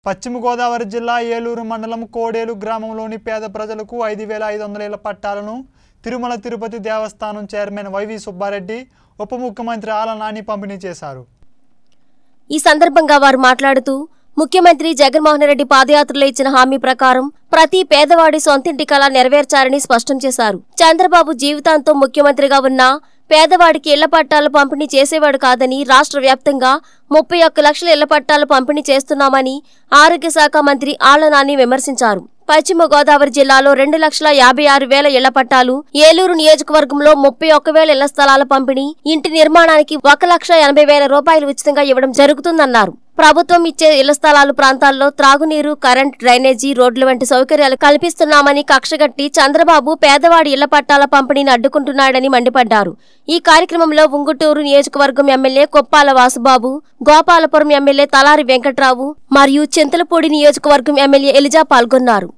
పశ్చిమ గోదావరి జిల్లా ఏలూరు మండలం కోడేలు గ్రామంలోని పేద ప్రజలకు ఐదు వేల ఐదు వందల ఇళ్ల పట్టాలను తిరుమల తిరుపతి దేవస్థానం చైర్మన్ వైవి సుబ్బారెడ్డి ఉప ముఖ్యమంత్రి ఆల నాని పంపిణీ చేశారు ఈ సందర్భంగా వారు మాట్లాడుతూ ముఖ్యమంత్రి జగన్మోహన్ రెడ్డి పాదయాత్రలో ఇచ్చిన హామీ ప్రకారం ప్రతి పేదవాడి సొంతింటి కళ నెరవేర్చారని స్పష్టం చేశారు చంద్రబాబు జీవితాంతం ముఖ్యమంత్రిగా ఉన్నా పేదవాడికి ఇళ్ల పట్టాలు పంపిణీ చేసేవాడు కాదని రాష్ట్ర వ్యాప్తంగా ముప్పై ఒక్క లక్షల ఇళ్ల పట్టాలు పంపిణీ చేస్తున్నామని ఆరోగ్య శాఖ మంత్రి ఆళ్ల నాని విమర్శించారు పశ్చిమ గోదావరి జిల్లాలో రెండు లక్షల యాభై ఆరు వేల ఇళ్ల పట్టాలు ఏలూరు నియోజకవర్గంలో ముప్పై ఒక్క వేల ఇళ్ల స్థలాల పంపిణీ ఇంటి నిర్మాణానికి ఒక లక్ష ఎనభై వేల రూపాయలు ఉచితంగా ఇవ్వడం జరుగుతుందన్నారు ప్రభుత్వం ఇచ్చే ఇళ్ల స్థలాలు ప్రాంతాల్లో త్రాగునీరు కరెంట్ డ్రైనేజీ రోడ్లు వంటి సౌకర్యాలు కల్పిస్తున్నామని కక్షగట్టి చంద్రబాబు పేదవాడి ఇళ్ల పట్టాల పంపిణీని అడ్డుకుంటున్నాడని మండిపడ్డారు ఈ కార్యక్రమంలో ఉంగుటూరు నియోజకవర్గం ఎమ్మెల్యే కొప్పాల వాసుబాబు గోపాలపురం ఎమ్మెల్యే తలారి వెంకట్రావు మరియు చింతలపూడి నియోజకవర్గం ఎమ్మెల్యే ఎలిజా పాల్గొన్నారు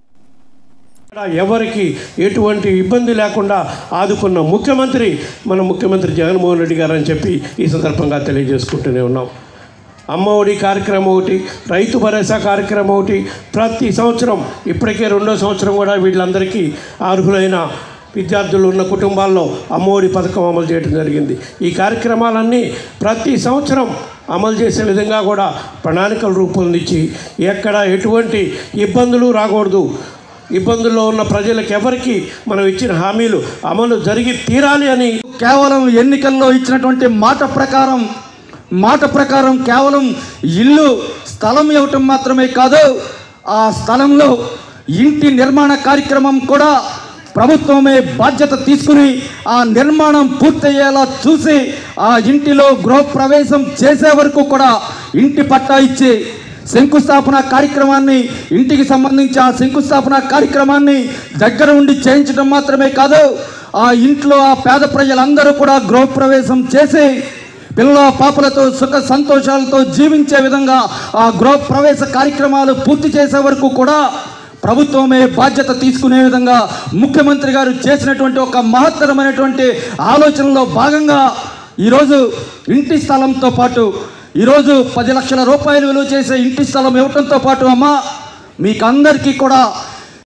ఇక్కడ ఎవరికి ఎటువంటి ఇబ్బంది లేకుండా ఆదుకున్న ముఖ్యమంత్రి మన ముఖ్యమంత్రి జగన్మోహన్ రెడ్డి గారు అని చెప్పి ఈ సందర్భంగా తెలియజేసుకుంటూనే ఉన్నాం అమ్మ ఒడి కార్యక్రమం ఒకటి రైతు భరోసా కార్యక్రమం ఒకటి ప్రతి సంవత్సరం ఇప్పటికే రెండో సంవత్సరం కూడా వీళ్ళందరికీ అర్హులైన విద్యార్థులు ఉన్న కుటుంబాల్లో అమ్మఒడి పథకం అమలు చేయడం జరిగింది ఈ కార్యక్రమాలన్నీ ప్రతి సంవత్సరం అమలు చేసే విధంగా కూడా ప్రణాళికలు రూపొందించి ఎక్కడ ఎటువంటి ఇబ్బందులు రాకూడదు ఇబ్బందుల్లో ఉన్న ప్రజలకు ఎవరికి మనం ఇచ్చిన హామీలు అమలు జరిగి తీరాలి అని కేవలం ఎన్నికల్లో ఇచ్చినటువంటి మాట ప్రకారం మాట ప్రకారం కేవలం ఇల్లు స్థలం ఇవ్వటం మాత్రమే కాదు ఆ స్థలంలో ఇంటి నిర్మాణ కార్యక్రమం కూడా ప్రభుత్వమే బాధ్యత తీసుకుని ఆ నిర్మాణం పూర్తయ్యేలా చూసి ఆ ఇంటిలో గృహప్రవేశం చేసే వరకు కూడా ఇంటి పట్టా ఇచ్చి శంకుస్థాపన కార్యక్రమాన్ని ఇంటికి సంబంధించి ఆ శంకుస్థాపన కార్యక్రమాన్ని దగ్గర ఉండి చేయించడం మాత్రమే కాదు ఆ ఇంట్లో ఆ పేద ప్రజలందరూ కూడా గృహప్రవేశం చేసి పిల్లల పాపలతో సుఖ సంతోషాలతో జీవించే విధంగా ఆ గృహప్రవేశ కార్యక్రమాలు పూర్తి చేసే వరకు కూడా ప్రభుత్వమే బాధ్యత తీసుకునే విధంగా ముఖ్యమంత్రి గారు చేసినటువంటి ఒక మహత్తరమైనటువంటి ఆలోచనలో భాగంగా ఈరోజు ఇంటి స్థలంతో పాటు ఈరోజు పది లక్షల రూపాయలు విలువ చేసే ఇంటి స్థలం ఇవ్వటంతో పాటు అమ్మ మీకు అందరికీ కూడా